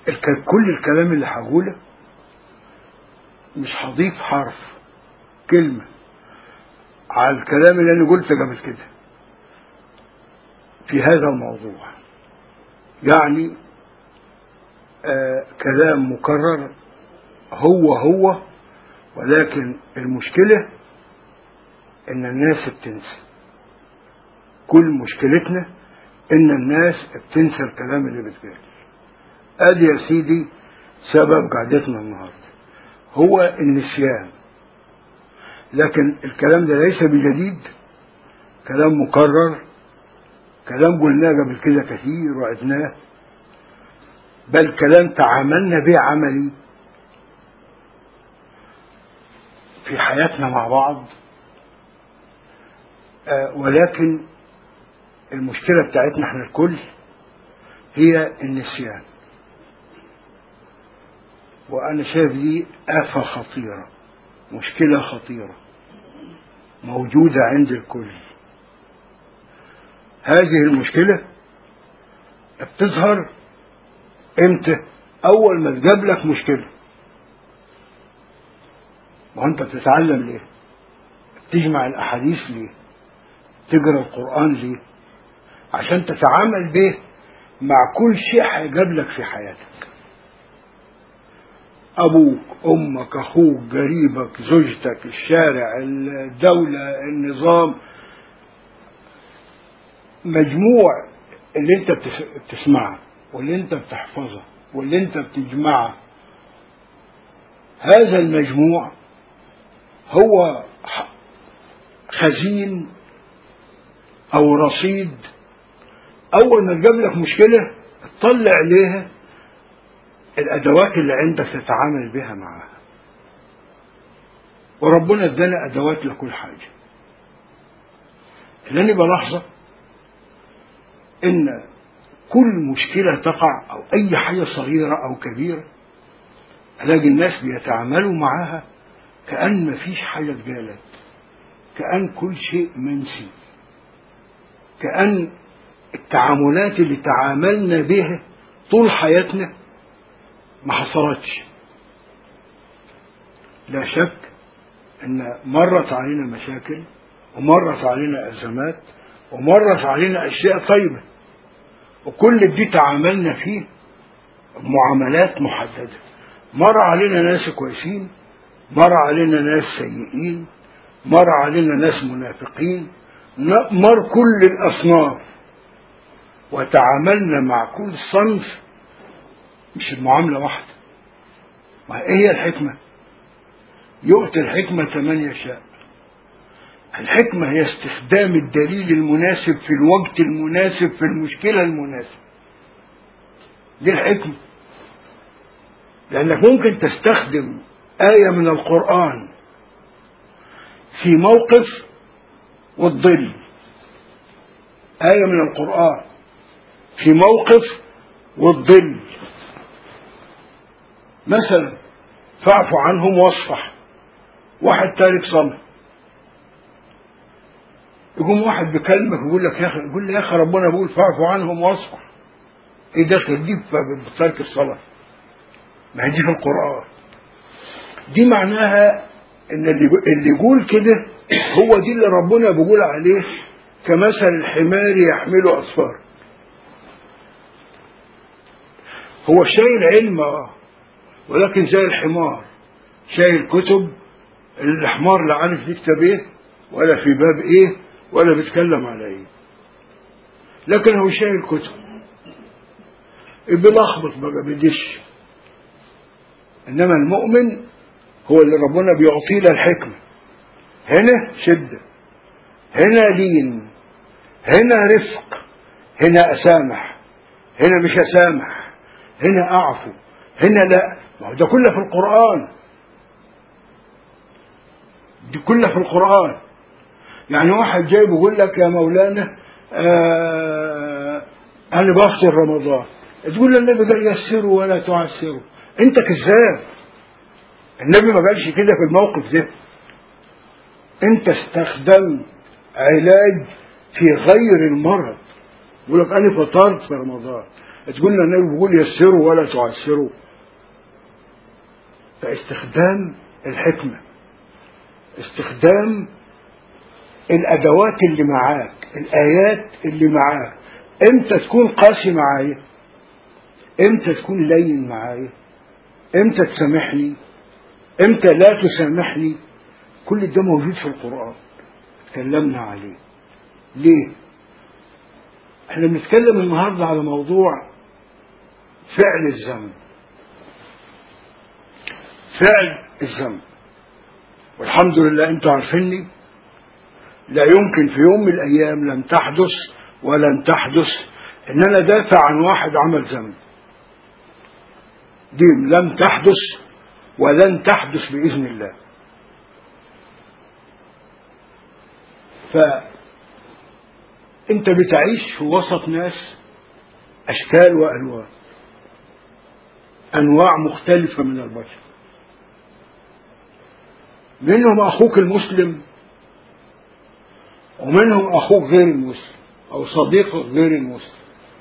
الك- كل الكلام اللي هقوله مش هضيف حرف كلمة على الكلام اللي أنا قلته قبل كده في هذا الموضوع يعني آه كلام مكرر هو هو ولكن المشكلة إن الناس بتنسى كل مشكلتنا إن الناس بتنسى الكلام اللي بيتقال ادي يا سيدي سبب قعدتنا النهارده هو النسيان لكن الكلام ده ليس بجديد كلام مكرر كلام قلناه قبل كده كثير وعدناه بل كلام تعاملنا به عملي في حياتنا مع بعض آه، ولكن المشكلة بتاعتنا احنا الكل هي النسيان وأنا شايف دي آفة خطيرة مشكلة خطيرة موجودة عند الكل هذه المشكلة بتظهر امتى أول ما تقابلك مشكلة وأنت بتتعلم ليه تجمع الأحاديث ليه تقرأ القرآن ليه عشان تتعامل به مع كل شيء هيقابلك في حياتك أبوك أمك أخوك قريبك زوجتك الشارع الدولة النظام مجموع اللي انت بتس- بتسمعه واللي انت بتحفظه واللي انت بتجمعه هذا المجموع هو ح- خزين او رصيد اول ما تقابلك مشكله تطلع عليها الادوات اللي عندك تتعامل بها معها وربنا ادانا ادوات لكل حاجه اللي انا بلاحظه ان كل مشكله تقع او اي حاجه صغيره او كبيره الاقي الناس بيتعاملوا معاها كان مفيش حاجه اتقالت كان كل شيء منسي كان التعاملات اللي تعاملنا بها طول حياتنا ما حصلتش لا شك ان مرت علينا مشاكل ومرت علينا ازمات ومرت علينا اشياء طيبه وكل دي تعاملنا فيه بمعاملات محدده مر علينا ناس كويسين مر علينا ناس سيئين مر علينا ناس منافقين ن- مر كل الاصناف وتعاملنا مع كل صنف مش المعاملة واحدة ما ايه هي الحكمة يؤتي الحكمة من يشاء الحكمة هي استخدام الدليل المناسب في الوقت المناسب في المشكلة المناسبة دي الحكمة لأنك ممكن تستخدم آية من القرآن في موقف وتضل آية من القرآن في موقف وتضل مثلا فاعف عنهم واصفح واحد تارك صمت يقوم واحد بكلمك يقول لك يا اخي يقول لي يا اخي ربنا بيقول فاعف عنهم واصفح ايه دخل دي ف- بترك الصلاه ما هي دي في القران دي معناها ان اللي اللي يقول كده هو دي اللي ربنا بيقول عليه كمثل الحمار يحمل اسفار هو شايل علم اه ولكن زي الحمار شايل كتب الحمار لا عارف يكتب ايه ولا في باب ايه ولا بيتكلم على ايه لكن هو شايل كتب بيلخبط بقى بيدش انما المؤمن هو اللي ربنا بيعطيه له الحكمه هنا شده هنا لين هنا رفق هنا اسامح هنا مش اسامح هنا اعفو هنا لا ما هو ده كله في القران دي كلها في القرآن يعني واحد جاي بيقول لك يا مولانا آه أنا بفطر رمضان تقول له النبي قال يسروا ولا تعسروا أنت كذاب النبي ما قالش كده في الموقف ده أنت استخدمت علاج في غير المرض يقول لك أنا فطرت في رمضان تقول لنا النبي بيقول يسروا ولا تعسروا فاستخدام الحكمة استخدام الأدوات اللي معاك الآيات اللي معاك امتى تكون قاسي معايا امتى تكون لين معايا امتى تسامحني امتى لا تسامحني كل ده موجود في القرآن تكلمنا عليه ليه احنا بنتكلم النهاردة على موضوع فعل الذنب فعل الذنب والحمد لله انتوا عارفيني لا يمكن في يوم من الايام لم تحدث ولن تحدث ان انا دافع عن واحد عمل ذنب دي لم تحدث ولن تحدث باذن الله فانت بتعيش في وسط ناس اشكال والوان انواع مختلفه من البشر منهم اخوك المسلم ومنهم اخوك غير المسلم او صديقك غير المسلم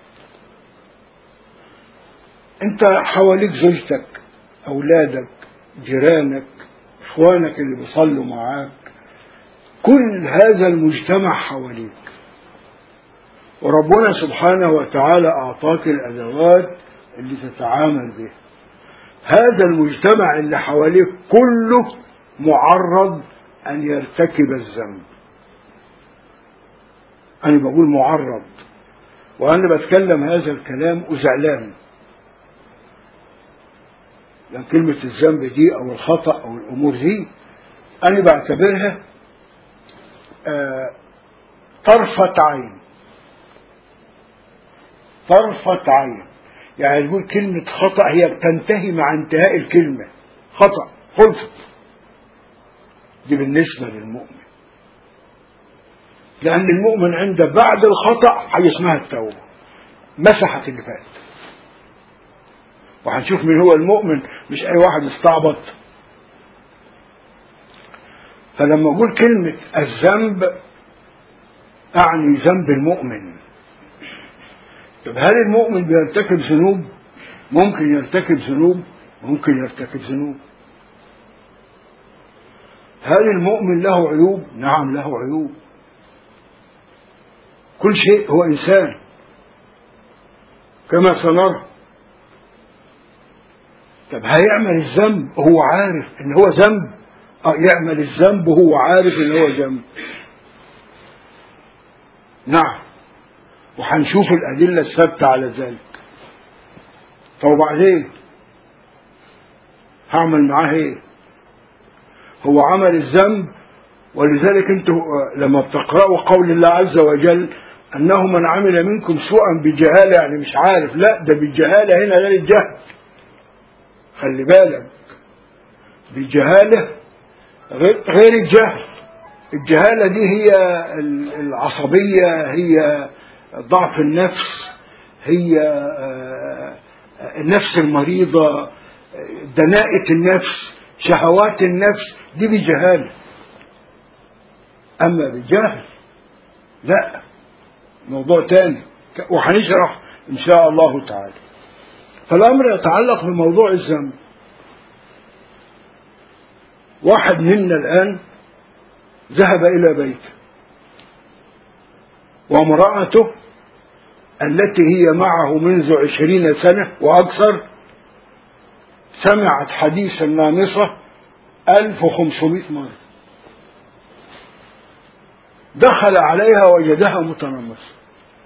انت حواليك زوجتك اولادك جيرانك اخوانك اللي بيصلوا معاك كل هذا المجتمع حواليك وربنا سبحانه وتعالى اعطاك الادوات اللي تتعامل بها هذا المجتمع اللي حواليك كله معرض ان يرتكب الذنب انا بقول معرض وانا بتكلم هذا الكلام وزعلان لان كلمة الذنب دي او الخطأ او الامور دي انا بعتبرها آه طرفة عين طرفة عين يعني تقول كلمة خطأ هي بتنتهي مع انتهاء الكلمة خطأ خلصت دي بالنسبة للمؤمن لأن المؤمن عنده بعد الخطأ حاجة اسمها التوبة مسحت اللي فات وهنشوف مين هو المؤمن مش أي واحد استعبط فلما أقول كلمة الذنب أعني ذنب المؤمن طب هل المؤمن بيرتكب ذنوب؟ ممكن يرتكب ذنوب ممكن يرتكب ذنوب هل المؤمن له عيوب؟ نعم له عيوب كل شيء هو إنسان كما سنرى طب هيعمل الذنب وهو عارف ان هو ذنب اه يعمل الذنب وهو عارف ان هو ذنب نعم وهنشوف الأدلة الثابتة على ذلك طب وبعدين هعمل معاه ايه هو عمل الذنب ولذلك انتوا لما بتقرأوا قول الله عز وجل أنه من عمل منكم سوءا بجهالة يعني مش عارف لا ده بالجهالة هنا لا للجهل خلي بالك بالجهالة غير الجهل الجهالة دي هي العصبية هي ضعف النفس هي النفس المريضة دناءة النفس شهوات النفس دي بجهالة أما بالجهل لا موضوع تاني وهنشرح إن شاء الله تعالى فالأمر يتعلق بموضوع الذنب واحد منا الآن ذهب إلى بيته وامرأته التي هي معه منذ عشرين سنة وأكثر سمعت حديث النامصة ألف وخمسمائة مرة دخل عليها وجدها متنمصة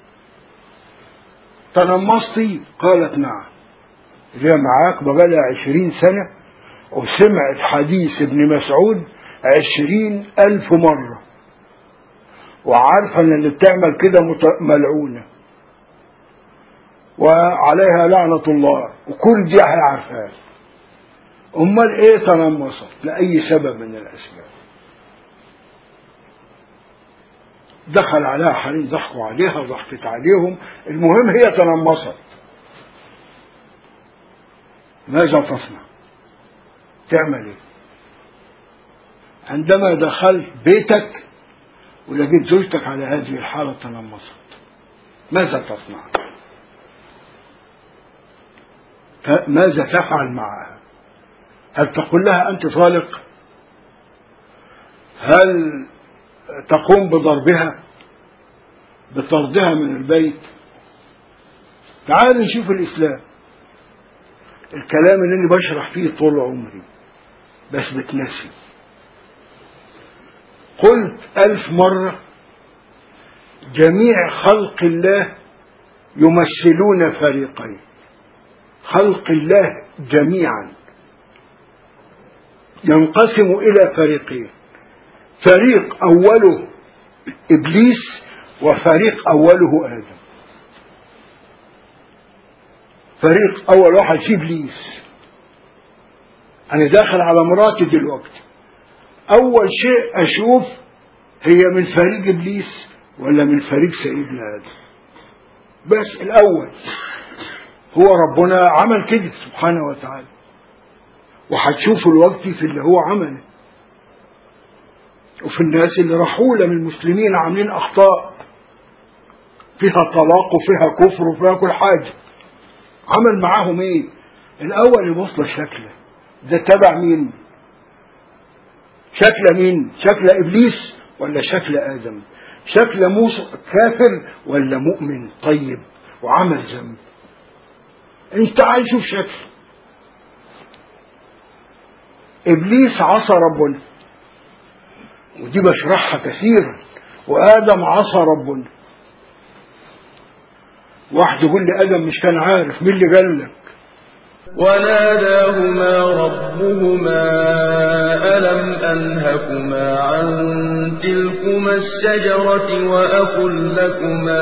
تنمصتي قالت نعم جاء معاك بقالها عشرين سنة وسمعت حديث ابن مسعود عشرين ألف مرة وعارفة ان اللي بتعمل كده ملعونة وعليها لعنة الله وكل دي عارفاها امال ايه تنمصت لأي سبب من الأسباب دخل عليها حريم ضحكوا عليها وضحكت عليهم المهم هي تنمصت ماذا تصنع تعمل ايه عندما دخلت بيتك ولقيت زوجتك على هذه الحالة تنمصت ماذا تصنع ماذا تفعل معها هل تقول لها أنت طالق هل تقوم بضربها بطردها من البيت تعالوا نشوف الإسلام الكلام اللي أنا بشرح فيه طول عمري بس بتنسي قلت ألف مرة جميع خلق الله يمثلون فريقين خلق الله جميعا ينقسم إلى فريقين فريق أوله إبليس وفريق أوله آدم فريق أول واحد فيه إبليس أنا داخل على مراتي دلوقتي أول شيء أشوف هي من فريق إبليس ولا من فريق سيدنا آدم بس الأول هو ربنا عمل كده سبحانه وتعالى وهتشوفوا الوقت في اللي هو عمله وفي الناس اللي راحوا من المسلمين عاملين أخطاء فيها طلاق وفيها كفر وفيها كل حاجة عمل معاهم ايه الأول يبص لشكله ده تبع مين شكل مين شكل إبليس ولا شكل آدم شكل موسى كافر ولا مؤمن طيب وعمل ذنب انت عايز شوف شكل ابليس عصى ربنا ودي بشرحها كثيرا وادم عصى ربنا واحد يقول لي ادم مش كان عارف مين اللي قال لك وناداهما ربهما ألم أنهكما عن تلكما الشجرة وأقل لكما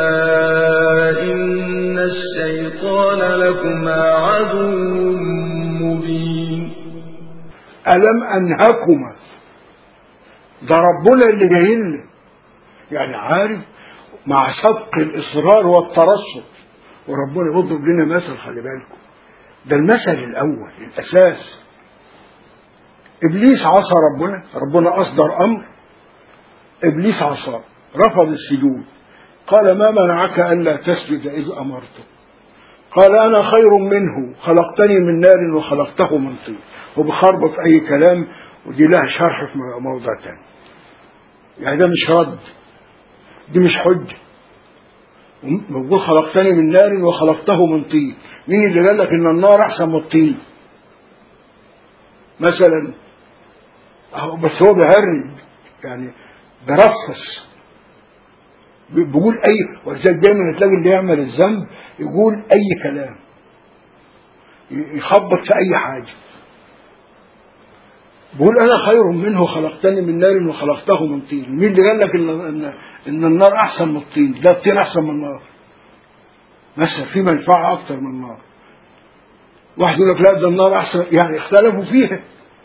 إن الشيطان لكما عدو مبين ألم أنهكما ده ربنا اللي جاي لنا يعني عارف مع سبق الإصرار والترصد وربنا يضرب لنا مثل خلي بالكم ده المثل الأول الأساس إبليس عصى ربنا ربنا أصدر أمر إبليس عصى رفض السجود قال ما منعك ألا تسجد إذ أمرته قال أنا خير منه خلقتني من نار وخلقته من طين وبخربط أي كلام ودي لها شرح في موضع تاني يعني ده مش رد دي مش حجة بقول خلقتني من نار وخلقته من طين مين اللي قال لك ان النار احسن من الطين مثلا بس هو بيهرج يعني برفص بيقول اي ولذلك دايما تلاقي اللي يعمل الذنب يقول اي كلام يخبط في اي حاجه بيقول انا خير منه خلقتني من نار وخلقته من طين مين اللي قال لك ان ان, إن النار احسن من الطين لا الطين احسن من النار مثلا في منفعه اكتر من النار واحد يقول لك لا ده النار احسن يعني اختلفوا فيها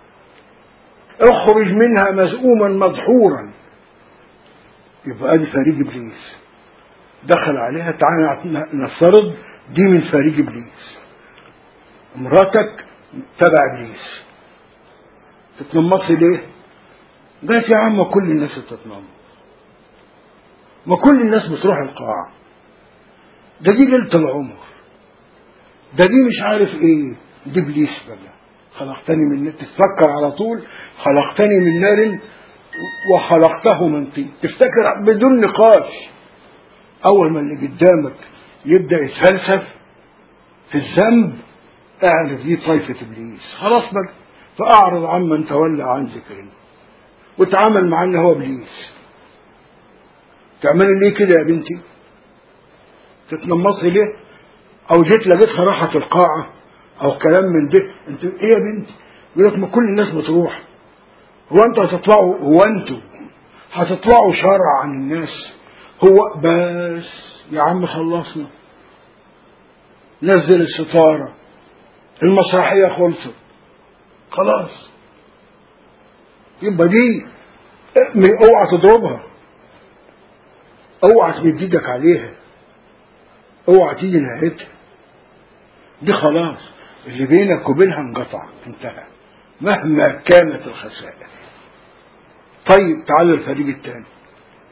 اخرج منها مزؤوما مدحورا يبقى ادي فريق ابليس دخل عليها تعالى نفترض دي من فريق ابليس مراتك تبع ابليس تتنمصي ليه قالت يا عم كل الناس بتتنمص ما كل الناس بتروح القاعة ده دي ليلة العمر ده دي مش عارف ايه دي ابليس بقى خلقتني من نار تتفكر على طول خلقتني من نار وخلقته من طين تفتكر بدون نقاش اول ما اللي قدامك يبدا يتفلسف في الذنب اعرف دي طائفه ابليس خلاص بقى فاعرض عمن تولى عن ذكرنا وتعامل مع انه هو ابليس تعملي ليه كده يا بنتي تتنمصي ليه او جيت لقيتها راحت القاعه او كلام من ده انت ايه يا بنتي يقول لك ما كل الناس بتروح هو انت هتطلعوا هو انتوا هتطلعوا شرع عن الناس هو بس يا عم خلصنا نزل الستارة المسرحية خلصت خلاص يبقى دي اوعى تضربها اوعى تمد ايدك عليها اوعى تيجي ناحيتها دي خلاص اللي بينك وبينها انقطع انتهى مهما كانت الخسائر طيب تعال الفريق الثاني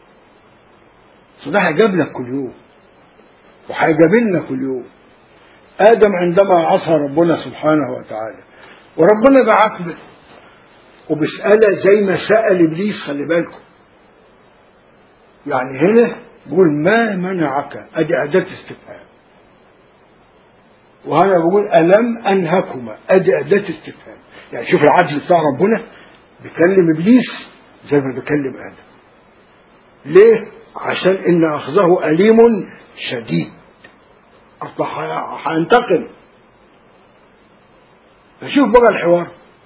ده هيجاب لك كل يوم وهيجابلنا كل يوم آدم عندما عصى ربنا سبحانه وتعالى وربنا بعاقبه وبيسأله زي ما سأل إبليس خلي بالكم يعني هنا بيقول ما منعك أدي أداة استفهام وهنا بقول ألم أنهكما أدي أداة استفهام يعني شوف العدل بتاع ربنا بيكلم إبليس زي ما بيكلم آدم ليه؟ عشان إن أخذه أليم شديد أصل هينتقم فشوف بقى الحوار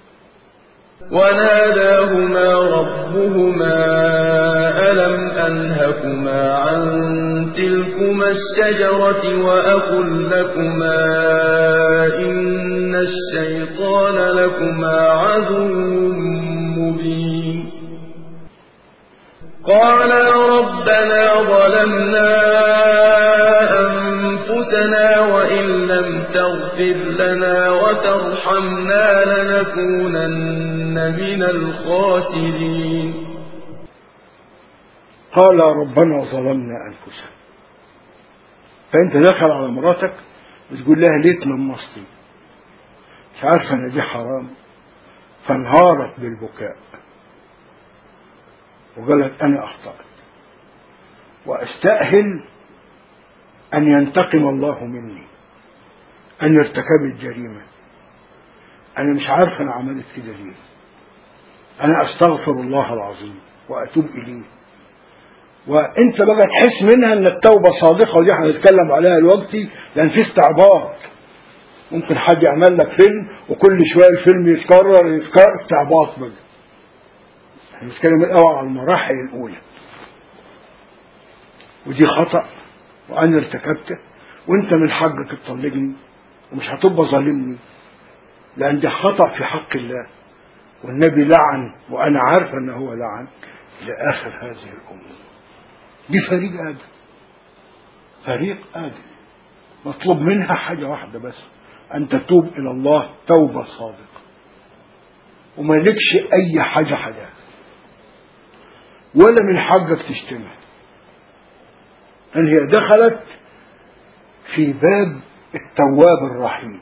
وناداهما ربهما ألم أنهكما عن تلكما الشجرة وأقل لكما إن الشيطان لكما عدو مبين قالا ربنا ظلمنا أنفسنا وإن لم تغفر لنا وترحمنا لنكونن من الخاسرين قال ربنا ظلمنا أنفسنا فأنت داخل على مراتك بتقول لها ليه تنمصتي مش عارفة إن دي حرام فانهارت بالبكاء وقالت أنا أخطأت وأستأهل أن ينتقم الله مني أن ارتكبت جريمة أنا مش عارف أنا عملت كده ليه أنا أستغفر الله العظيم وأتوب إليه وأنت بقى تحس منها أن التوبة صادقة ودي هنتكلم عليها دلوقتي لأن في استعباط ممكن حد يعمل لك فيلم وكل شوية الفيلم يتكرر يتكرر استعباط بقى هنتكلم الأول على المراحل الأولى ودي خطأ وأنا ارتكبته وأنت من حقك تطلقني ومش هتبقى ظالمني لأن ده خطأ في حق الله والنبي لعن وأنا عارف أنه هو لعن لآخر هذه الأمور دي فريق آدم فريق آدم مطلوب منها حاجة واحدة بس أن تتوب إلى الله توبة صادقة وما لكش أي حاجة حاجات ولا من حقك تشتمها أن هي دخلت في باب التواب الرحيم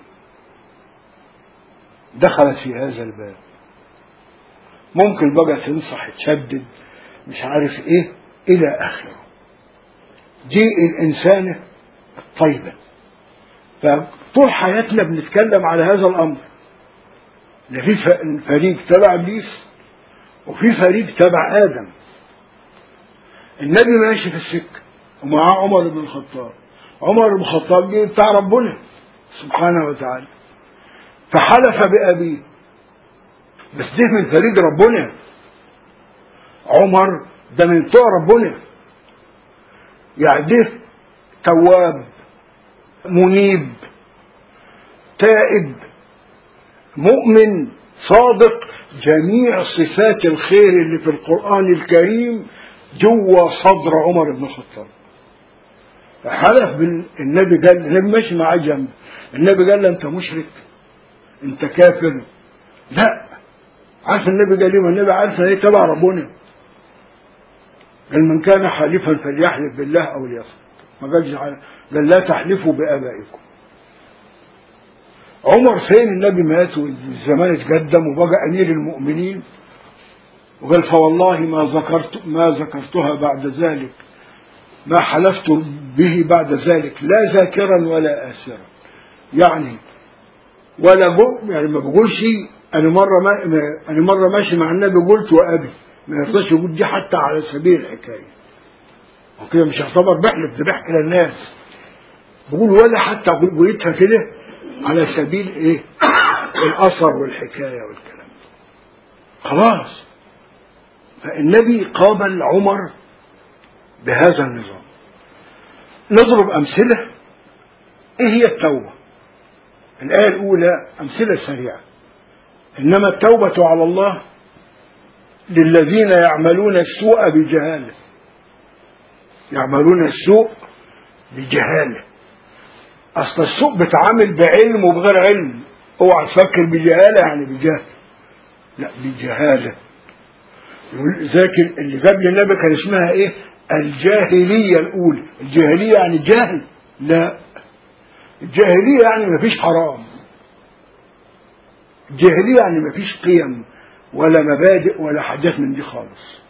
دخلت في هذا الباب ممكن بقى تنصح تشدد مش عارف ايه الى اخره دي الانسانة الطيبة فطول حياتنا بنتكلم على هذا الامر ده في فريق تبع ابليس وفي فريق تبع ادم النبي ماشي في السكه ومعاه عمر بن الخطاب عمر بن الخطاب دي بتاع ربنا سبحانه وتعالى فحلف بأبيه بس ده من فريق ربنا عمر ده من بتوع ربنا يعني ده تواب منيب تائب مؤمن صادق جميع صفات الخير اللي في القرآن الكريم جوا صدر عمر بن الخطاب حلف النبي قال النبي ماشي معاه جنب النبي قال له انت مشرك انت كافر لا عارف النبي قال ايه النبي عارف ايه تبع ربنا قال من كان حالفا فليحلف بالله او ليصمت ما قالش قال لا تحلفوا بابائكم عمر فين النبي مات والزمان اتقدم وبقى امير المؤمنين وقال فوالله ما ذكرت ما ذكرتها بعد ذلك ما حلفت به بعد ذلك لا ذاكرا ولا آسرا يعني ولا جو يعني ما بقولش انا مره ما انا مره ماشي مع النبي قلت وابي ما يرضاش يقول دي حتى على سبيل الحكايه وكده مش يعتبر بحلف ده بحكي للناس بقول ولا حتى قلتها كده على سبيل ايه الاثر والحكايه والكلام خلاص فالنبي قابل عمر بهذا النظام نضرب أمثلة إيه هي التوبة الآية الأولى أمثلة سريعة إنما التوبة على الله للذين يعملون السوء بجهالة يعملون السوء بجهالة أصل السوء بتعامل بعلم وبغير علم اوعى تفكر بجهالة يعني بجهل لا بجهالة ذاك اللي قبل النبي كان اسمها ايه الجاهلية الأولى الجاهلية يعني جهل لا الجاهلية يعني مفيش حرام الجاهلية يعني مفيش قيم ولا مبادئ ولا حاجات من دي خالص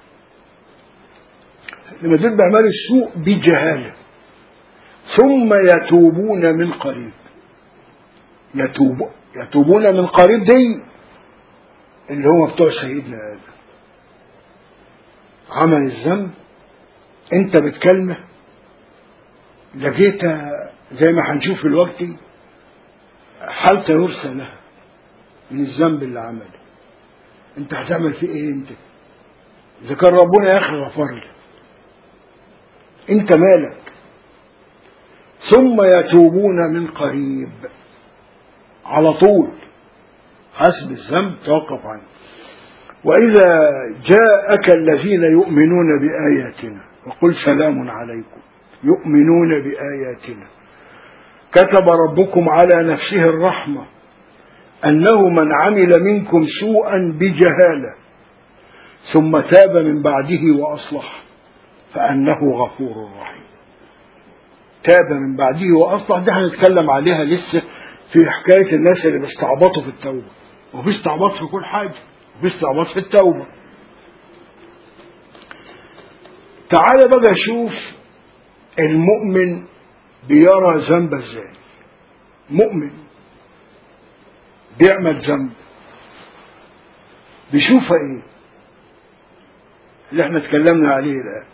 لما دول بأعمال السوء بجهالة ثم يتوبون من قريب يتوب يتوبون من قريب دي اللي هم بتوع سيدنا آدم عمل الذنب انت بتكلمه لقيتها زي ما هنشوف دلوقتي حالته يرسى لها من الذنب اللي عمله انت هتعمل فيه ايه انت اذا كان ربنا يا اخي غفر لك انت مالك ثم يتوبون من قريب على طول حسب الذنب توقف عنه وإذا جاءك الذين يؤمنون بآياتنا وقل سلام عليكم يؤمنون بآياتنا كتب ربكم على نفسه الرحمة أنه من عمل منكم سوءا بجهالة ثم تاب من بعده وأصلح فأنه غفور رحيم تاب من بعده وأصلح دي هنتكلم عليها لسه في حكاية الناس اللي بيستعبطوا في التوبة وفي استعباط في كل حاجة وفي استعباط في التوبة تعال بقى شوف المؤمن بيرى ذنب ازاي مؤمن بيعمل ذنب بيشوفها ايه اللي احنا اتكلمنا عليه الان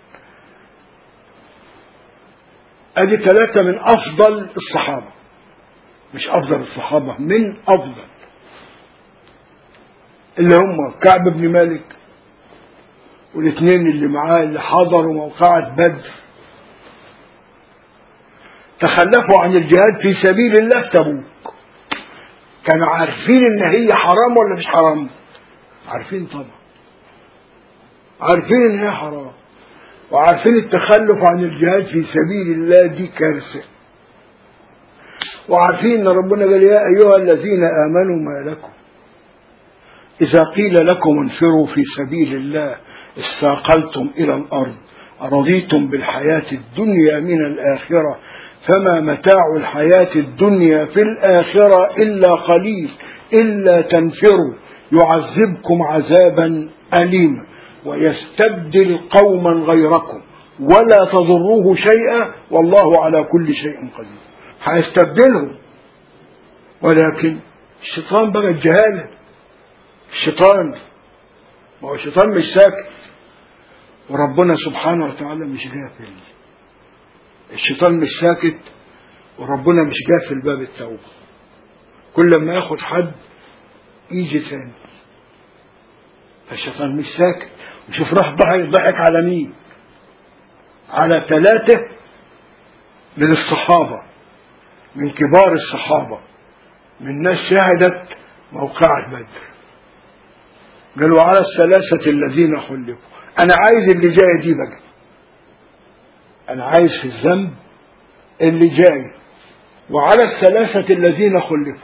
ادي ثلاثة من افضل الصحابة مش افضل الصحابة من افضل اللي هم كعب بن مالك والاثنين اللي معاه اللي حضروا موقعة بدر تخلفوا عن الجهاد في سبيل الله في تبوك كانوا عارفين ان هي حرام ولا مش حرام عارفين طبعا عارفين ان هي حرام وعارفين التخلف عن الجهاد في سبيل الله دي كارثه وعارفين ان ربنا قال يا ايها الذين امنوا ما لكم اذا قيل لكم انفروا في سبيل الله استاقلتم الى الارض رضيتم بالحياه الدنيا من الاخره فما متاع الحياه الدنيا في الاخره الا قليل الا تنفروا يعذبكم عذابا اليما ويستبدل قوما غيركم ولا تضروه شيئا والله على كل شيء قدير هيستبدلهم ولكن الشيطان بقى الجهالة الشيطان ما هو الشيطان مش ساكت وربنا سبحانه وتعالى مش غافل الشيطان مش ساكت وربنا مش قافل باب التوبة كل ما ياخد حد يجي ثاني فالشيطان مش ساكت وشوف راح ضحك ضحك على مين على ثلاثة من الصحابة من كبار الصحابة من ناس شهدت موقعة بدر قالوا على الثلاثة الذين خلفوا أنا عايز اللي جاي دي بقى أنا عايز في الذنب اللي جاي وعلى الثلاثة الذين خلفوا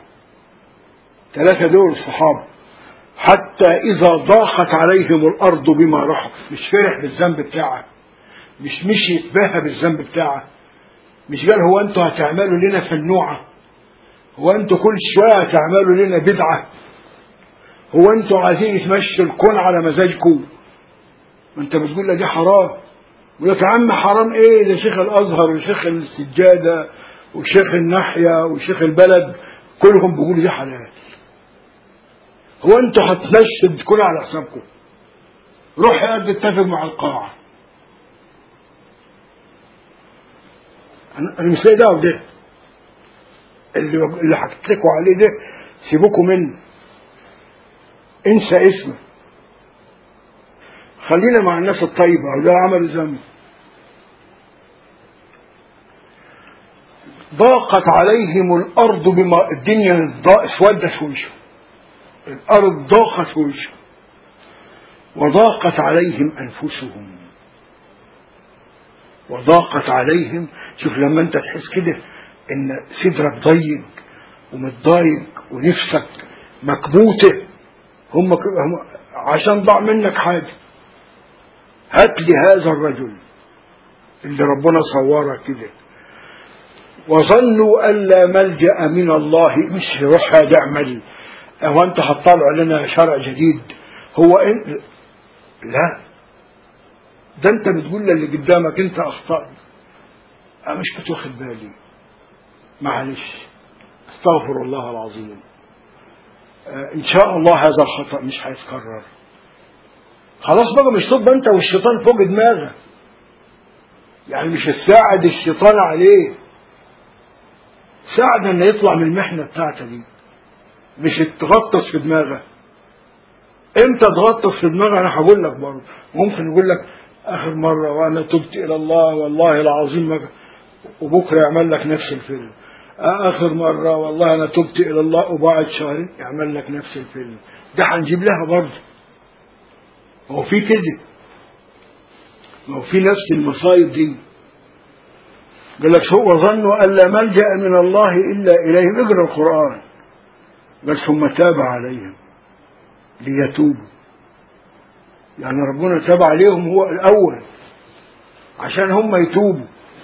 ثلاثة دول الصحابة حتى إذا ضاقت عليهم الأرض بما رحب مش فرح بالذنب بتاعه مش مشي يتباهى بالذنب بتاعه مش قال هو انتوا هتعملوا لنا فنوعة هو انتوا كل شوية هتعملوا لنا بدعة هو انتوا عايزين تمشوا الكون على مزاجكم ما انت بتقول لا دي حرام يقول لك يا عم حرام ايه ده شيخ الازهر وشيخ السجادة وشيخ الناحية وشيخ البلد كلهم بيقولوا دي حلال هو انتوا هتمشوا الكون على حسابكم روح يا قد اتفق مع القاعة انا مش لاقي دعوه بده اللي اللي حكيت لكم عليه ده سيبوكم منه انسى اسمه خلينا مع الناس الطيبة وده عمل ذنب ضاقت عليهم الأرض بما الدنيا اسودت في وشه الأرض ضاقت في وشه وضاقت عليهم أنفسهم وضاقت عليهم شوف لما انت تحس كده ان صدرك ضيق ومتضايق ونفسك مكبوته هم, هم عشان ضاع منك حاجه هات لي هذا الرجل اللي ربنا صوره كده وظنوا أن لا ملجأ من الله مش روح اعمل هو أنت هتطلع لنا شرع جديد هو إن لا ده أنت بتقول للي قدامك أنت أخطأت أنا مش كنت واخد بالي معلش استغفر الله العظيم آه، إن شاء الله هذا الخطأ مش هيتكرر خلاص بقى مش تبقى أنت والشيطان فوق دماغك يعني مش تساعد الشيطان عليه ساعد انه يطلع من المحنه بتاعته دي مش تغطس في دماغه امتى تغطس في دماغه انا هقول لك برضه ممكن يقول لك اخر مره وانا تبت الى الله والله العظيم ما وبكره يعمل لك نفس الفيلم اخر مره والله انا تبت الى الله وبعد شهرين يعمل لك نفس الفيلم ده هنجيب لها برضه هو في كده ما هو في نفس المصايب دي قال لك هو ظنوا أن لا ملجأ من الله إلا إليه اقرأ القرآن قال ثم تاب عليهم ليتوبوا يعني ربنا تاب عليهم هو الأول عشان هم يتوبوا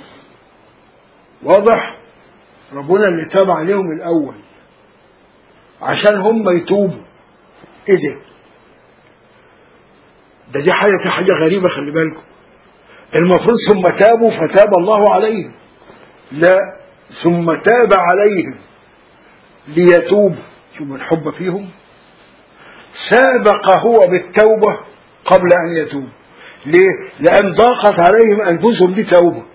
واضح ربنا اللي تاب عليهم الأول عشان هم يتوبوا ايه ده ده دي حاجة في حاجة غريبة خلي بالكم المفروض ثم تابوا فتاب الله عليهم لا ثم تاب عليهم ليتوب شوف الحب فيهم سابق هو بالتوبة قبل أن يتوب ليه؟ لأن ضاقت عليهم أنفسهم بتوبة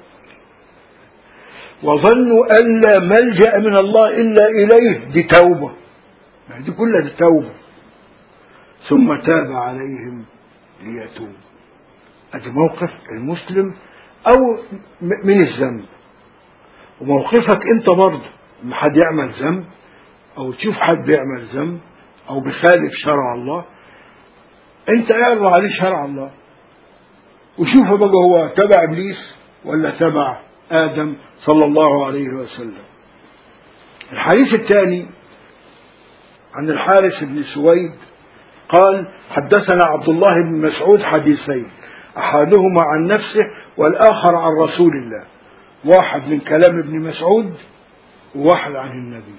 وظنوا أن لا ملجأ من الله إلا إليه دي توبة دي كلها دي توبة ثم تاب عليهم ليتوب ادي موقف المسلم او من الذنب وموقفك انت برضه لما حد يعمل ذنب او تشوف حد بيعمل ذنب او بخالف شرع الله انت اعرض عليه شرع الله وشوف بقى هو تبع ابليس ولا تبع ادم صلى الله عليه وسلم الحديث الثاني عن الحارث بن سويد قال حدثنا عبد الله بن مسعود حديثين أحدهما عن نفسه والآخر عن رسول الله واحد من كلام ابن مسعود وواحد عن النبي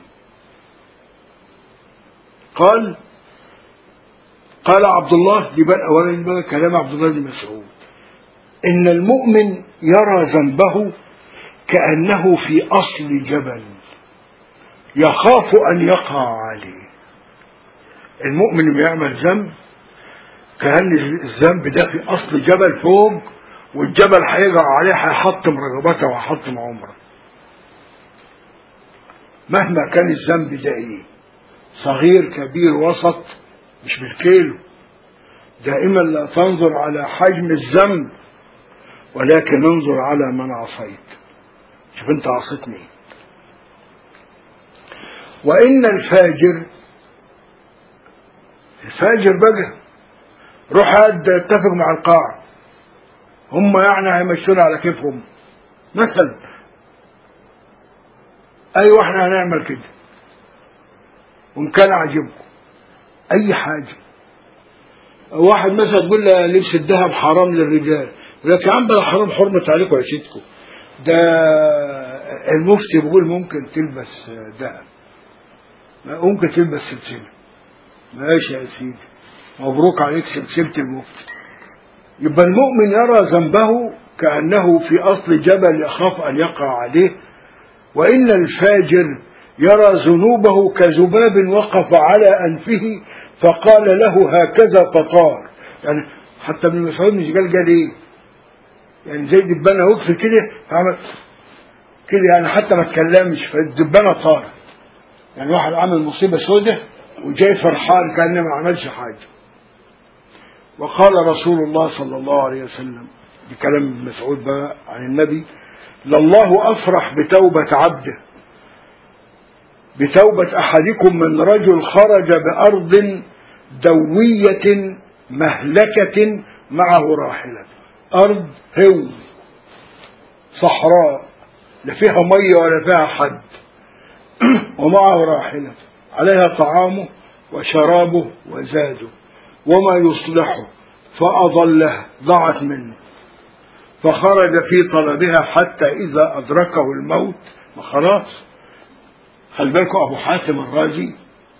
قال قال عبد الله دي بقى أولا بقى كلام عبد الله بن مسعود إن المؤمن يرى ذنبه كأنه في أصل جبل يخاف أن يقع عليه المؤمن اللي بيعمل ذنب كأن الذنب ده في أصل جبل فوق والجبل هيقع عليه هيحطم رغبته وهيحطم عمره مهما كان الذنب ده ايه صغير كبير وسط مش بالكيلو دائما لا تنظر على حجم الذنب ولكن انظر على من عصيت شوف انت عصيتني وان الفاجر الفاجر بقى روح قد اتفق مع القاع هم يعني هيمشونا على كيفهم مثلا ايوه احنا هنعمل كده وان كان عاجبكم اي حاجه واحد مثلا تقول له لبس الذهب حرام للرجال يقول لك يا عم بلا حرام حرمة عليكم عيشتكم ده المفتي بيقول ممكن تلبس ذهب ممكن تلبس سلسله ماشي يا سيدي مبروك عليك سلسلة المفتي يبقى المؤمن يرى ذنبه كأنه في أصل جبل يخاف أن يقع عليه وإن الفاجر يرى ذنوبه كذباب وقف على أنفه فقال له هكذا فطار يعني حتى ابن مسعود مش قال قال ايه يعني زي دبانه وقف كده فعمل كده يعني حتى ما اتكلمش فالدبانه طارت يعني واحد عمل مصيبه سودة وجاي فرحان كانه ما عملش حاجه وقال رسول الله صلى الله عليه وسلم بكلام ابن مسعود بقى عن النبي لله افرح بتوبه عبده بتوبة أحدكم من رجل خرج بأرض دوية مهلكة معه راحلة أرض هو صحراء لا فيها مية ولا فيها حد ومعه راحلة عليها طعامه وشرابه وزاده وما يصلحه فأضلها ضاعت منه فخرج في طلبها حتى إذا أدركه الموت ما خلاص خلي بالكم ابو حاتم الرازي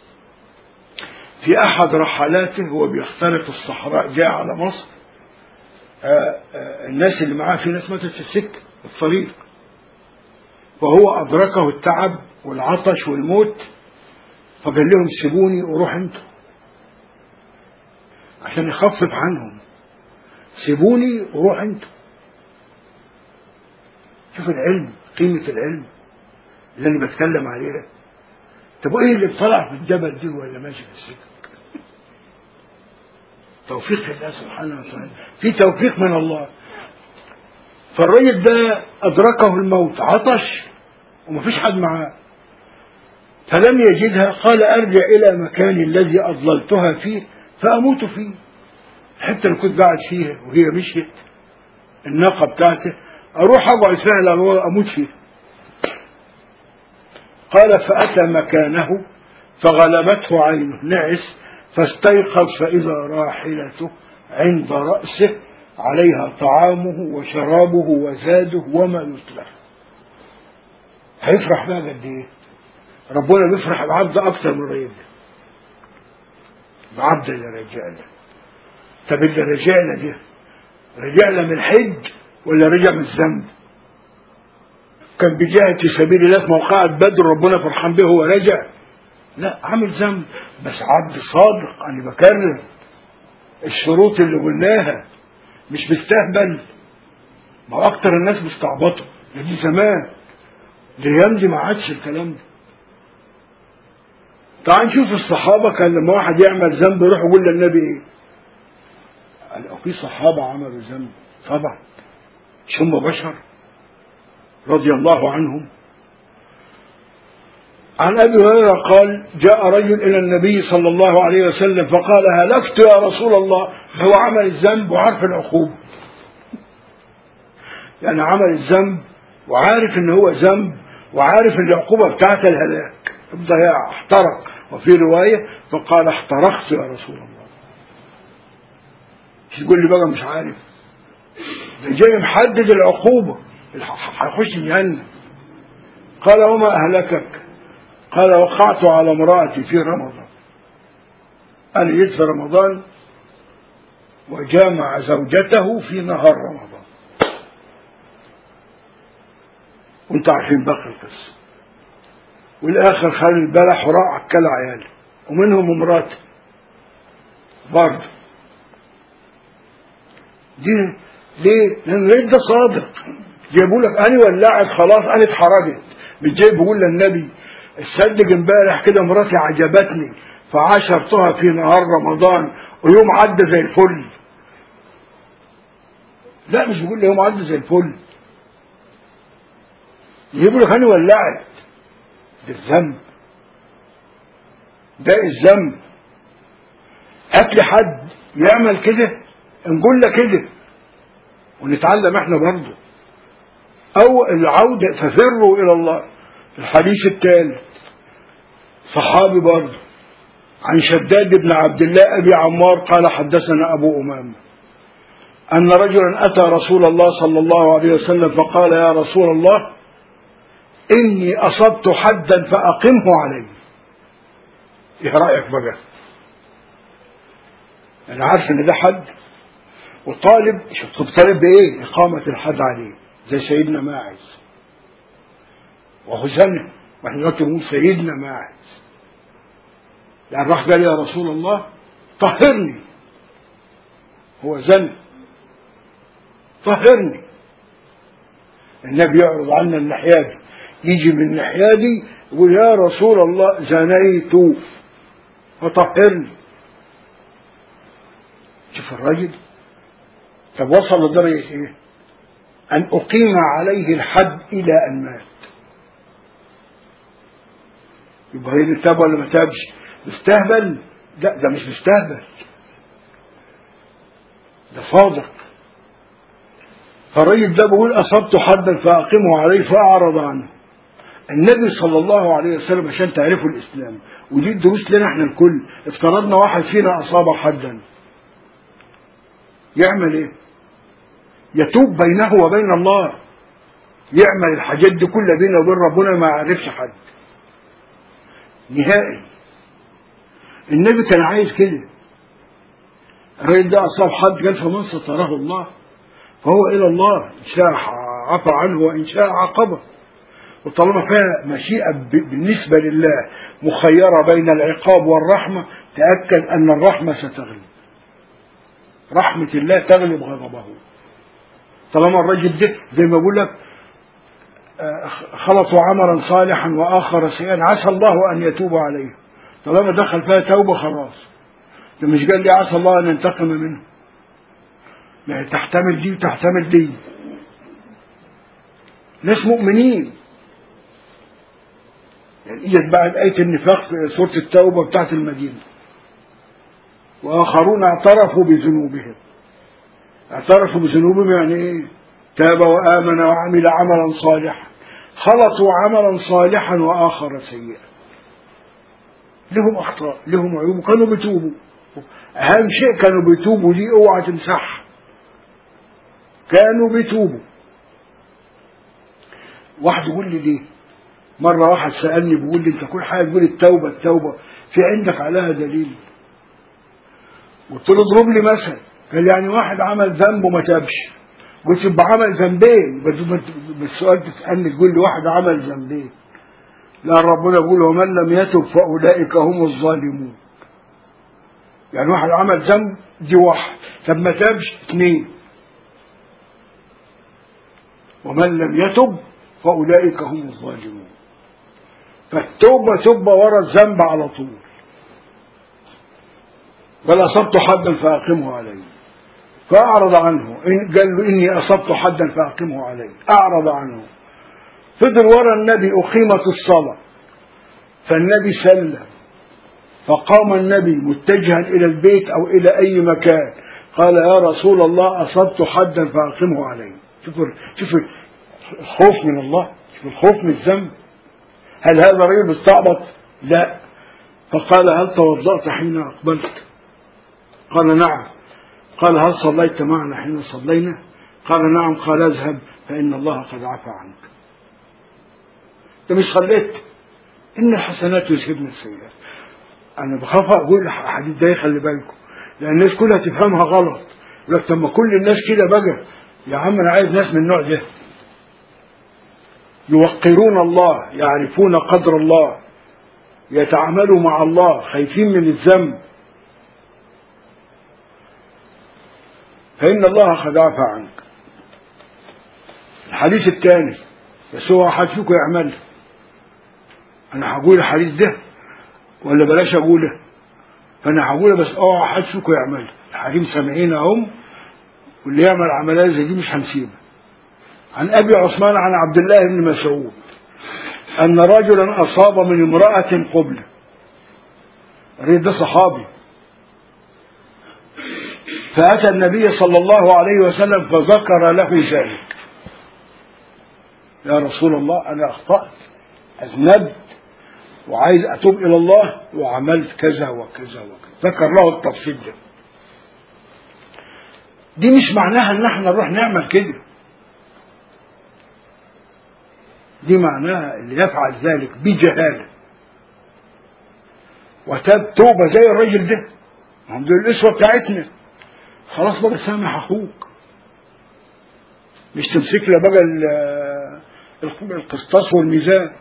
في احد رحلاته هو بيخترق الصحراء جاء على مصر آآ آآ الناس اللي معاه في ناس ماتت في السكه في الطريق وهو ادركه التعب والعطش والموت فقال لهم سيبوني وروح انتوا عشان يخفف عنهم سيبوني وروح انتوا شوف العلم قيمة العلم اللي انا بتكلم عليها طب ايه اللي طلع في الجبل دي ولا ماشي في السكك توفيق الله سبحانه وتعالى في توفيق من الله فالراجل ده ادركه الموت عطش ومفيش حد معاه فلم يجدها قال ارجع الى مكاني الذي اضللتها فيه فاموت فيه حتى لو كنت قاعد فيها وهي مشيت الناقه بتاعته اروح اقعد فيها لو اموت فيها قال فاتى مكانه فغلبته عينه نعس فاستيقظ فاذا راحلته عند راسه عليها طعامه وشرابه وزاده وما يتلف هيفرح بقى قد ايه ربنا بيفرح العبد اكتر من الراجل ده العبد اللي رجع له طب اللي رجع له ده رجع له من الحج ولا رجع من الذنب كان بيجاهد في سبيل الله في موقعة بدر ربنا فرحان به هو رجع لا عامل ذنب بس عبد صادق انا بكرر الشروط اللي قلناها مش مستهبل ما هو اكتر الناس مستعبطه ده دي زمان الايام دي ما عادش الكلام ده تعال نشوف الصحابة كان لما واحد يعمل ذنب يروح يقول للنبي ايه قال في صحابة عملوا ذنب طبعا مش هم بشر رضي الله عنهم عن ابي هريره قال جاء رجل الى النبي صلى الله عليه وسلم فقال هلكت يا رسول الله هو عمل الذنب وعارف العقوبه يعني عمل الذنب وعارف ان هو ذنب وعارف العقوبه بتاعت الهلاك الضياع احترق وفي روايه فقال احترقت يا رسول الله مش تقول لي بقى مش عارف ده جاي محدد العقوبه هيخش الجنه قال وما اهلكك قال وقعت على امرأتي في رمضان أنا جيت في رمضان وجامع زوجته في نهار رمضان وانت عارفين باقي القصة والآخر خد البلح وراح أكل عياله ومنهم امراته برضه دي ليه؟ لأن الرجل ده صادق جايبوا لك أنا ولعت خلاص أنا اتحرجت مش جاي بيقول للنبي الصدق امبارح كده مراتي عجبتني فعاشرتها في نهار رمضان ويوم عدى زي الفل لا مش بيقول لي يوم عدى زي الفل يجيبوا لك انا ولعت ده الذنب ده الذنب قتل حد يعمل كده نقول لك كده ونتعلم احنا برضه او العوده ففروا الى الله الحديث الثالث صحابي برضه عن شداد بن عبد الله أبي عمار قال حدثنا أبو أمامة أن رجلا أتى رسول الله صلى الله عليه وسلم فقال يا رسول الله إني أصبت حدا فأقمه علي إيه رأيك بقى أنا عارف إن ده حد وطالب شوف طالب بإيه إقامة الحد عليه زي سيدنا ماعز وهو زنه واحنا دلوقتي بنقول سيدنا ماعز يعني راح قال يا رسول الله طهرني هو زن طهرني النبي يعرض عنا الناحية دي يجي من الناحية دي يقول يا رسول الله زنيت فطهرني شوف الراجل طب وصل لدرجة ايه أن أقيم عليه الحد إلى أن مات يبقى هي تاب ولا ما تابش مستهبل لا ده مش مستهبل ده صادق فالراجل ده بيقول اصبت حدا فاقمه عليه فاعرض عنه النبي صلى الله عليه وسلم عشان تعرفوا الاسلام ودي الدروس لنا احنا الكل افترضنا واحد فينا اصاب حدا يعمل ايه يتوب بينه وبين الله يعمل الحاجات دي كلها بينه وبين ربنا ما يعرفش حد نهائي النبي كان عايز كده الراجل ده أصاب حد قال فمن ستره الله فهو إلى الله إن شاء عفى عنه وإن شاء عاقبه وطالما فيها مشيئة بالنسبة لله مخيرة بين العقاب والرحمة تأكد أن الرحمة ستغلب رحمة الله تغلب غضبه طالما الرجل ده زي ما بقول لك خلطوا عملا صالحا وآخر سيئا عسى الله أن يتوب عليه طالما دخل فيها توبة خلاص ده مش قال لي عسى الله أن ينتقم منه ما تحتمل دي وتحتمل دي ناس مؤمنين يعني اجت بعد آية النفاق في سورة التوبة بتاعت المدينة وآخرون اعترفوا بذنوبهم اعترفوا بذنوبهم يعني ايه تاب وآمن وعمل عملا صالحا خلطوا عملا صالحا وآخر سيئا لهم أخطاء لهم عيوب كانوا بيتوبوا أهم شيء كانوا بيتوبوا دي اوعى تمسحها كانوا بيتوبوا واحد يقول لي ليه مرة واحد سألني بيقول لي انت كل حاجة تقول التوبة التوبة في عندك عليها دليل قلت له اضرب لي مثل قال يعني واحد عمل ذنب وما تابش قلت يبقى عمل ذنبين بالسؤال تسألني تقول لي واحد عمل ذنبين لا ربنا يقول ومن لم يتب فأولئك هم الظالمون يعني واحد عمل ذنب دي واحد طب ما تابش اثنين ومن لم يتب فأولئك هم الظالمون فالتوبة تبقى ورا الذنب على طول بل أصبت حدا فأقمه عليه فأعرض عنه إن قال له إني أصبت حدا فأقمه عليه أعرض عنه فضل ورا النبي أقيمت الصلاة فالنبي سلم فقام النبي متجها إلى البيت أو إلى أي مكان قال يا رسول الله أصبت حدا فأقمه عليه شوفوا شوفوا الخوف من الله شوفوا الخوف من الذنب هل هذا الرجل مستعبط؟ لا فقال هل توضأت حين أقبلت؟ قال نعم قال هل صليت معنا حين صلينا؟ قال نعم قال اذهب فإن الله قد عفى عنك أنت مش صليت إن الحسنات يذهبن السيئات أنا بخاف أقول الحديث ده خلي بالكم لأن الناس كلها تفهمها غلط يقول لك طب ما كل الناس كده بقى يا عم أنا عايز ناس من النوع ده يوقرون الله يعرفون قدر الله يتعاملوا مع الله خايفين من الذنب فإن الله قد عفى عنك الحديث الثاني بس هو أحد فيكم يعمل أنا هقول الحديث ده ولا بلاش أقوله فأنا هقوله بس أوعى أحد فيكم يعمل الحريم سامعين أهم واللي يعمل عملية زي دي مش هنسيبه عن أبي عثمان عن عبد الله بن مسعود أن رجلا أصاب من امرأة قبلة الرجل ده صحابي فأتى النبي صلى الله عليه وسلم فذكر له ذلك يا رسول الله أنا أخطأت أذنبت وعايز أتوب إلى الله وعملت كذا وكذا وكذا ذكر له التفصيل ده دي مش معناها ان احنا نروح نعمل كده دي معناها اللي يفعل ذلك بجهالة وتاب توبة زي الراجل ده هم دول الأسوة بتاعتنا خلاص بقى سامح أخوك مش تمسك له بقى القسطاس والميزان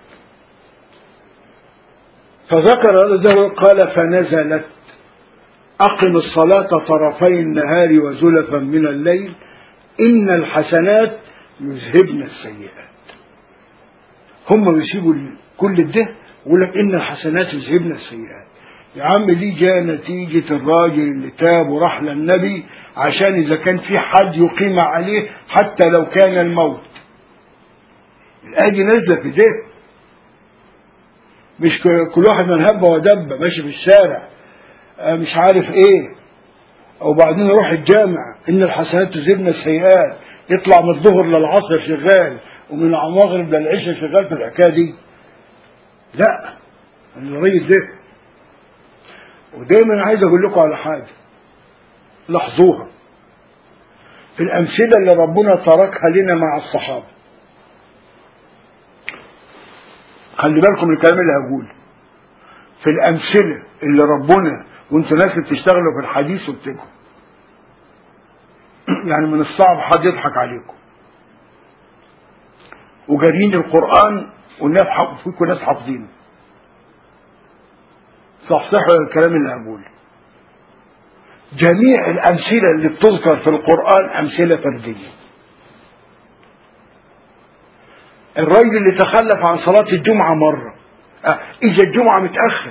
فذكر هذا قال فنزلت أقم الصلاة طرفي النهار وزلفا من الليل إن الحسنات يذهبن السيئات هم بيسيبوا كل ده يقول لك إن الحسنات يذهبن السيئات يا عم دي جاء نتيجة الراجل اللي تاب وراح للنبي عشان إذا كان في حد يقيم عليه حتى لو كان الموت الآية دي نازلة في ده مش كل واحد من هبة ودبة ماشي في الشارع مش عارف ايه وبعدين يروح الجامع ان الحسنات تذهبن السيئات يطلع من الظهر للعصر شغال ومن المغرب للعشاء شغال في الحكايه دي لا الرئيس ده ودايما عايز اقول لكم على حاجه لاحظوها في الامثله اللي ربنا تركها لنا مع الصحابه خلي بالكم من الكلام اللي هقوله في الأمثلة اللي ربنا وانتوا ناس اللي بتشتغلوا في الحديث وبتجوا يعني من الصعب حد يضحك عليكم وجارين القرآن والناس حافظ فيكم ناس حافظينه صحصحوا الكلام اللي هقوله جميع الأمثلة اللي بتذكر في القرآن أمثلة فردية الراجل اللي تخلف عن صلاة الجمعة مرة أه إذا الجمعة متأخر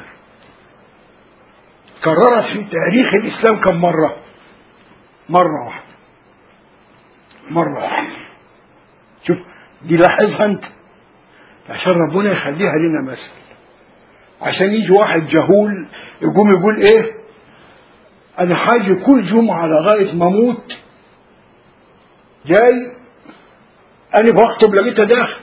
كررت في تاريخ الإسلام كم مرة مرة واحدة مرة واحدة شوف دي لاحظها أنت عشان ربنا يخليها لنا مثل عشان يجي واحد جهول يقوم يقول إيه أنا حاجة كل جمعة لغاية ما أموت جاي أنا بخطب لقيتها داخل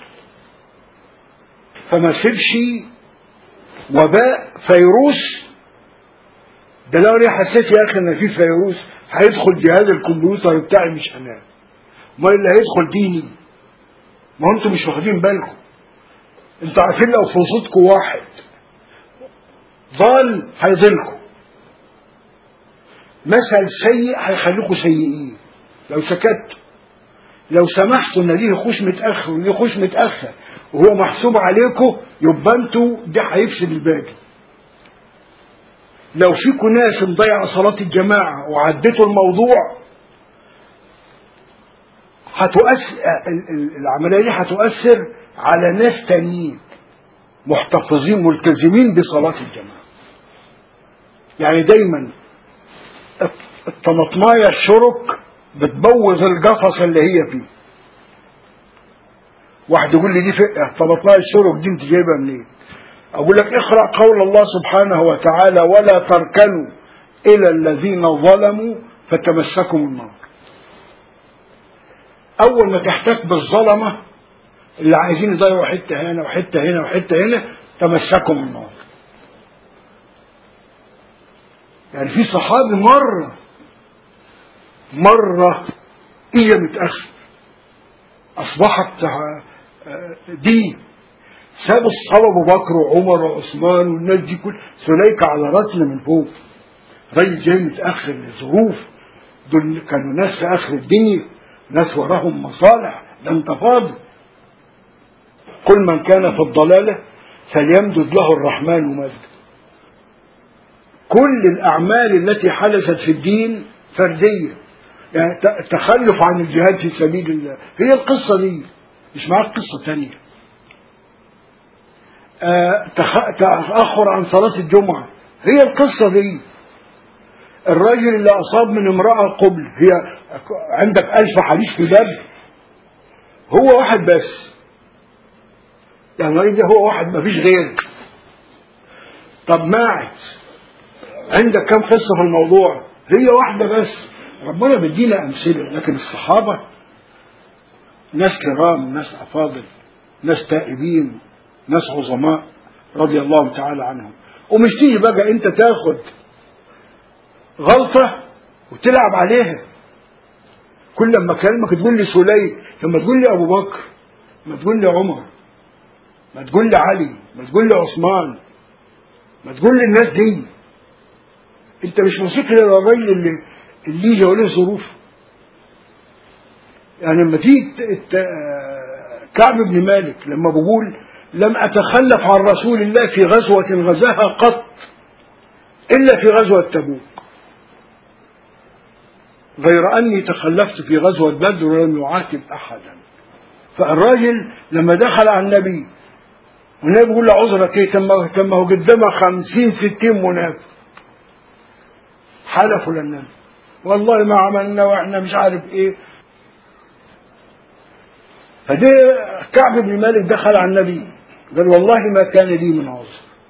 فما سيبش وباء فيروس ده لو انا حسيت يا اخي ان في فيروس هيدخل جهاز الكمبيوتر بتاعي مش هنام ما اللي هيدخل ديني ما انتم مش واخدين بالكم انتوا عارفين لو في وسطكم واحد ضال هيضلكم مثل سيء هيخليكم سيئين لو سكتوا لو سمحتوا ان دي يخش متاخر ودي يخش متاخر وهو محسوب عليكم يبقى انتوا ده هيفسد الباقي لو فيكم ناس مضيعه صلاه الجماعه وعديتوا الموضوع هتؤثر العمليه دي هتؤثر على ناس تانيين محتفظين ملتزمين بصلاه الجماعه يعني دايما الطماطمايه الشرك بتبوظ القفص اللي هي فيه واحد يقول لي دي فقه طماطمايه الشرك دي انت جايبها منين اقول لك اقرا قول الله سبحانه وتعالى ولا تركنوا الى الذين ظلموا فتمسكم النار اول ما تحتك بالظلمه اللي عايزين يضيعوا حته هنا وحته هنا وحته هنا تمسكم النار يعني في صحابي مره مرة إيه متأخر أصبحت دين ساب الصحابة أبو بكر وعمر وعثمان والناس دي كل سليكة على راسنا من فوق راجل جاي متأخر لظروف دول كانوا ناس في آخر الدنيا ناس وراهم مصالح ده أنت فاضي كل من كان في الضلالة فليمدد له الرحمن مجدا كل الأعمال التي حدثت في الدين فردية يعني تخلف عن الجهاد في سبيل الله هي القصة دي مش معاك قصة تانية آه تأخر عن صلاة الجمعة هي القصة دي الراجل اللي أصاب من امرأة قبل هي عندك ألف حديث في باب هو واحد بس يعني الراجل ده هو واحد ما فيش غيره طب ماعز عندك كم قصة في الموضوع هي واحدة بس ربنا بيدينا أمثلة لكن الصحابة ناس كرام ناس أفاضل ناس تائبين ناس عظماء رضي الله تعالى عنهم ومش تيجي بقى أنت تاخد غلطة وتلعب عليها كل لما أكلمك تقول لي سليم لما تقول لي أبو بكر ما تقول لي عمر ما تقول لي علي ما تقول لي عثمان ما تقول لي الناس دي انت مش مصير للراجل اللي اللي يجي له ظروف يعني لما تيجي كعب بن مالك لما بقول لم أتخلف عن رسول الله في غزوة غزاها قط إلا في غزوة تبوك غير أني تخلفت في غزوة بدر ولم يعاتب أحدا فالراجل لما دخل على النبي والنبي بيقول له عذرك ايه تم هو قدامه خمسين ستين منافق حلفوا للنبي والله ما عملنا واحنا مش عارف ايه فده كعب بن مالك دخل على النبي قال والله ما كان لي من عذر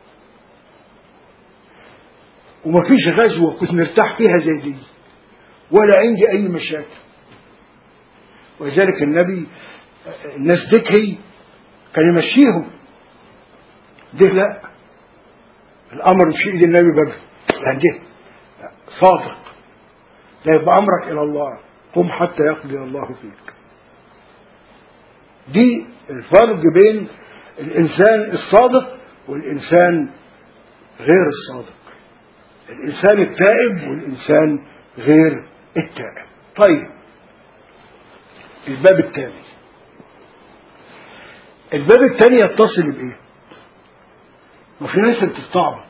وما فيش غزوة كنت مرتاح فيها زي دي ولا عندي أي مشاكل ولذلك النبي الناس دكي كان يمشيهم ده لا الأمر مش في إيد النبي بقى يعني ده صادق لا يبقى أمرك إلى الله قم حتى يقضي الله فيك دي الفرق بين الإنسان الصادق والإنسان غير الصادق الإنسان التائب والإنسان غير التائب طيب الباب الثاني الباب الثاني يتصل بإيه وفي ناس بتستعبط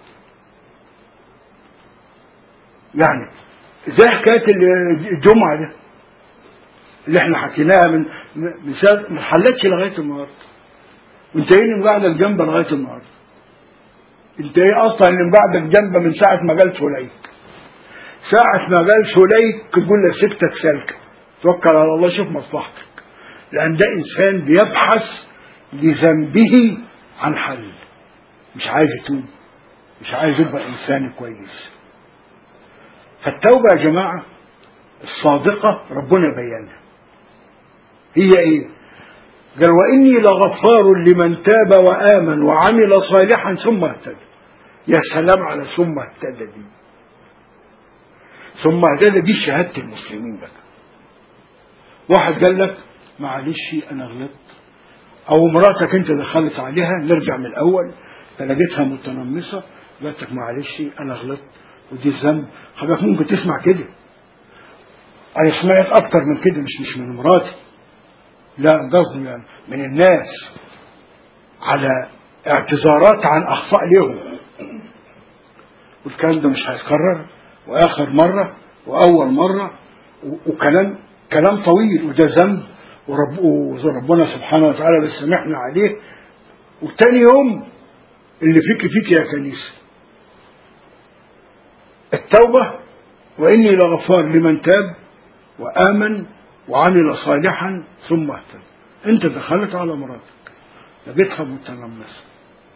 يعني زي حكاية الجمعة ده اللي احنا حكيناها من من سنة ما حلتش لغاية النهاردة وانتهينا من بعد الجنبة لغاية النهاردة انت ايه اصلا اللي من بعد الجنبة من ساعة ما جال سليك ساعة ما جال سليك تقول له سكتك سالكة توكل على الله شوف مصلحتك لأن ده إنسان بيبحث لذنبه عن حل مش عايز يتوب مش عايز يبقى إنسان كويس فالتوبة يا جماعة الصادقة ربنا بينها هي ايه قال وإني لغفار لمن تاب وآمن وعمل صالحا ثم اهتدى يا سلام على ثم اهتدى دي ثم اهتدى دي شهادة المسلمين بقى واحد قال لك معلش أنا غلطت أو مراتك أنت دخلت عليها نرجع من الأول فلقيتها متنمصة قالت لك معلش أنا غلطت ودي الذنب حضرتك ممكن تسمع كده أنا سمعت أكتر من كده مش مش من مراتي لا قصدي يعني من الناس على اعتذارات عن أخطاء لهم والكلام ده مش هيتكرر وآخر مرة وأول مرة وكلام كلام طويل وده ذنب ورب وربنا سبحانه وتعالى بيسامحنا عليه وتاني يوم اللي فيك فيك يا كنيسة التوبة وإني لغفار لمن تاب وآمن وعمل صالحا ثم اهتدى انت دخلت على مراتك لقيتها متنمسة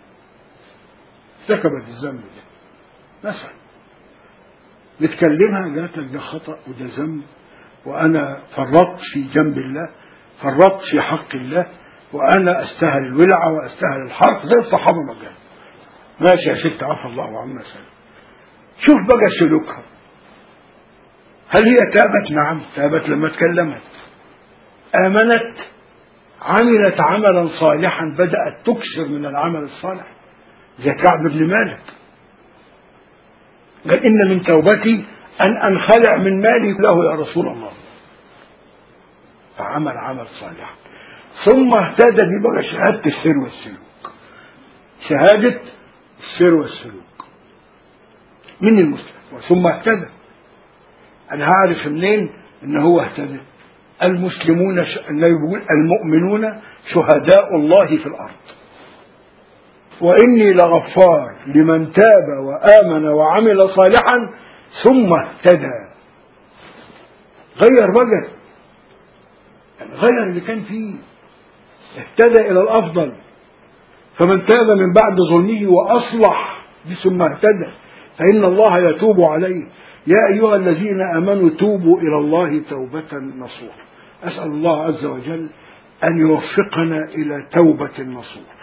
ارتكبت الذنب ده مثلا بتكلمها قالت لك ده خطأ وده ذنب وأنا فرطت في جنب الله فرطت في حق الله وأنا أستاهل الولعة وأستاهل الحرق زي الصحابة ما قال ماشي يا ست عفى الله عما سلم شوف بقى سلوكها هل هي تابت نعم تابت لما تكلمت آمنت عملت عملا صالحا بدأت تكثر من العمل الصالح زي كعب بن مالك قال إن من توبتي أن أنخلع من مالي له يا رسول الله فعمل عمل صالح ثم اهتدى ببقى شهادة السر والسلوك شهادة السر والسلوك من المسلم ثم اهتدى أنا هعرف منين إن هو اهتدى المسلمون ش... النبي بيقول المؤمنون شهداء الله في الأرض وإني لغفار لمن تاب وآمن وعمل صالحا ثم اهتدى غير بقى يعني غير اللي كان فيه اهتدى إلى الأفضل فمن تاب من بعد ظلمه وأصلح ثم اهتدى فإن الله يتوب عليه يا أيها الذين آمنوا توبوا إلى الله توبة نصوحا أسأل الله عز وجل أن يوفقنا إلى توبة نصوح